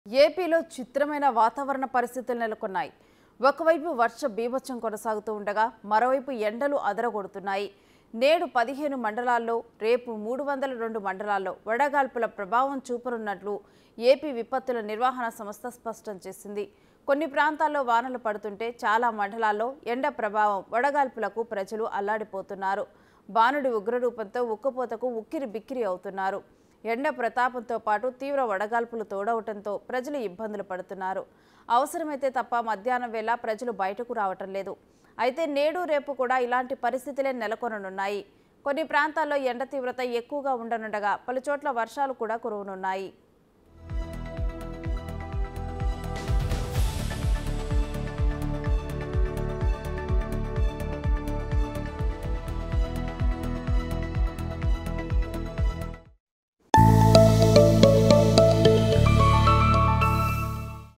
ఏపీలో చిత్రమైన వాతావరణ పరిస్థితులు నెలకొన్నాయి ఒకవైపు వర్ష బీభత్సం కొనసాగుతూ ఉండగా మరోవైపు ఎండలు అదరగొడుతున్నాయి నేడు పదిహేను మండలాల్లో రేపు మూడు వందల రెండు మండలాల్లో వడగాల్పుల ప్రభావం చూపనున్నట్లు ఏపీ విపత్తుల నిర్వహణ సంస్థ స్పష్టం చేసింది కొన్ని ప్రాంతాల్లో వానలు పడుతుంటే చాలా మండలాల్లో ఎండ ప్రభావం వడగాల్పులకు ప్రజలు అల్లాడిపోతున్నారు బాణుడి ఉగ్రరూపంతో ఉక్కపోతకు ఉక్కిరి బిక్కిరి అవుతున్నారు ఎండ ప్రతాపంతో పాటు తీవ్ర వడగాల్పులు తోడవటంతో ప్రజలు ఇబ్బందులు పడుతున్నారు అవసరమైతే తప్ప మధ్యాహ్నం వేళ ప్రజలు బయటకు రావటం లేదు అయితే నేడు రేపు కూడా ఇలాంటి పరిస్థితులే నెలకొననున్నాయి కొన్ని ప్రాంతాల్లో ఎండ తీవ్రత ఎక్కువగా ఉండనుండగా పలుచోట్ల వర్షాలు కూడా కురవనున్నాయి